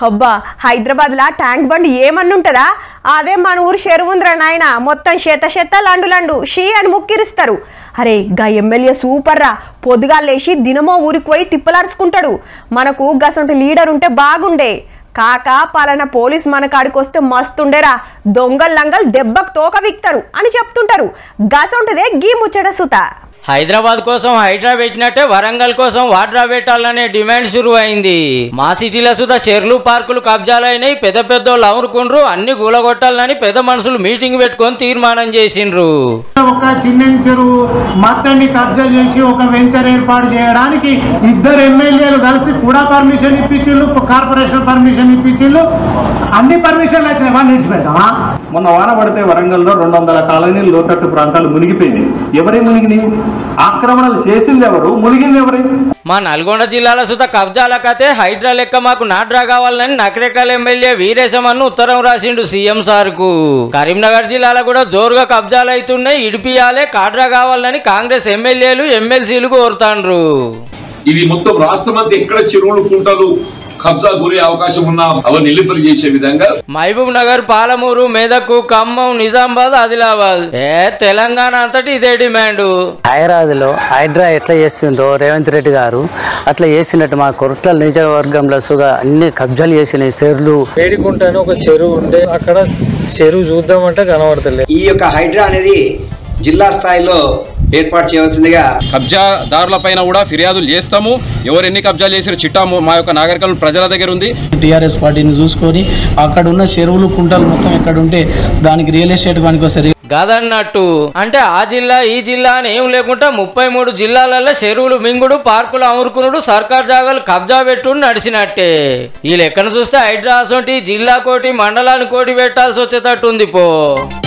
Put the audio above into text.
అబ్బా హైదరాబాద్లా tank bund ఏమన్నుంటదా అదే మన ఊరు చెరువుందిరా నాయన మొత్తం శత శత లండు లండు షీ అని ముక్కిరిస్తారు అరే గా ఎమ్మెల్యే సూపర్ రా పొద్దుగా లేచి దినమో ఊరికి పోయి తిప్పలార్చుకుంటాడు మనకు గసంటి లీడర్ ఉంటే బాగుండే కాక పాలన పోలీస్ మన కాడికి వస్తే మస్తుండేరా దొంగల్ లంగల్ దెబ్బకు తోక విక్తారు అని చెప్తుంటారు గసంటదే గీ ముచ్చట సుత హైదరాబాద్ కోసం హైడ్రా పెట్టినట్టే వరంగల్ కోసం వాడ్రా పెట్టాలనే డిమాండ్ షురు అయింది మా సిటీలో సుధా చెర్లు పార్కులు కబ్జాలైనాయి పెద్ద పెద్ద వాళ్ళు అమరుకుండ్రు అన్ని కూలగొట్టాలని పెద్ద మనుషులు మీటింగ్ పెట్టుకొని తీర్మానం చేసిండ్రు ఒక చిన్న చెరువు మొత్తాన్ని కబ్జా చేసి ఒక వెంచర్ ఏర్పాటు చేయడానికి ఇద్దరు ఎమ్మెల్యేలు కలిసి కూడా పర్మిషన్ ఇప్పించిళ్ళు కార్పొరేషన్ పర్మిషన్ ఇప్పించిళ్ళు అన్ని పర్మిషన్లు వచ్చినాయి వాళ్ళు విడిచిపెడతామా మొన్న వాన పడితే వరంగల్లో రెండు వందల కాలనీలు లోతట్టు ప్రాంతాలు మునిగిపోయినాయి ఎవరి మునిగినాయి ఆక్రమణలు చేసింది ఎవరు మునిగింది ఎవరి మా నల్గొండ జిల్లాలో సుత కబ్జాల కథే హైడ్రా లెక్క మాకు నాడ్రా కావాలని నకరేకల్ ఎమ్మెల్యే వీరేశమన్ను ఉత్తరం రాసిండు సీఎం సార్కు కరీంనగర్ జిల్లాలో కూడా జోరుగా కబ్జాలు అవుతున్నాయి ఇడిపియాలే కాడ్రా కావాలని కాంగ్రెస్ ఎమ్మెల్యేలు ఎమ్మెల్సీలు కోరుతాండ్రు ఇది మొత్తం రాష్ట్రం అంతా ఎక్కడ చెరువులు కుంటలు కబ్జా గురి అవకాశం ఉన్నా అవన్నీ నిలుపులు చేసే విధంగా మహబూబ్ నగర్ పాలమూరు మెదక్ ఖమ్మం నిజామాబాద్ ఆదిలాబాద్ ఏ తెలంగాణ అంతటి ఇదే డిమాండ్ హైదరాబాద్లో హైడ్రా ఎట్లా చేస్తుండ్రో రేవంత్ రెడ్డి గారు అట్లా చేసినట్టు మా కొరట్ల నియోజకవర్గంలో సుగా అన్ని కబ్జాలు చేసినాయి చెర్లు వేడికుంట అని ఒక చెరువు ఉండే అక్కడ చెరువు చూద్దామంటే కనబడతలేదు ఈ యొక్క హైడ్రా అనేది జిల్లా స్థాయిలో ఏర్పాటు చేయవలసిందిగా కబ్జాదారుల పైన కూడా ఫిర్యాదులు చేస్తాము ఎవరు ఎన్ని కబ్జాలు చేసిన చిట్టా మా యొక్క నాగరికల్ ప్రజల దగ్గర ఉంది టీఆర్ఎస్ పార్టీని చూసుకొని అక్కడ ఉన్న చెరువులు కుంటలు మొత్తం ఎక్కడ ఉంటే దానికి రియల్ ఎస్టేట్ పనికి వస్తుంది గదన్నట్టు అంటే ఆ జిల్లా ఈ జిల్లా అని ఏం లేకుండా ముప్పై మూడు జిల్లాలలో చెరువులు మింగుడు పార్కులు అమురుకునుడు సర్కార్ జాగాలు కబ్జా పెట్టుడు నడిచినట్టే ఈ లెక్కను చూస్తే హైడ్రాస్ వంటి జిల్లా కోటి మండలానికి కోటి పెట్టాల్సి వచ్చేటట్టు ఉంది పో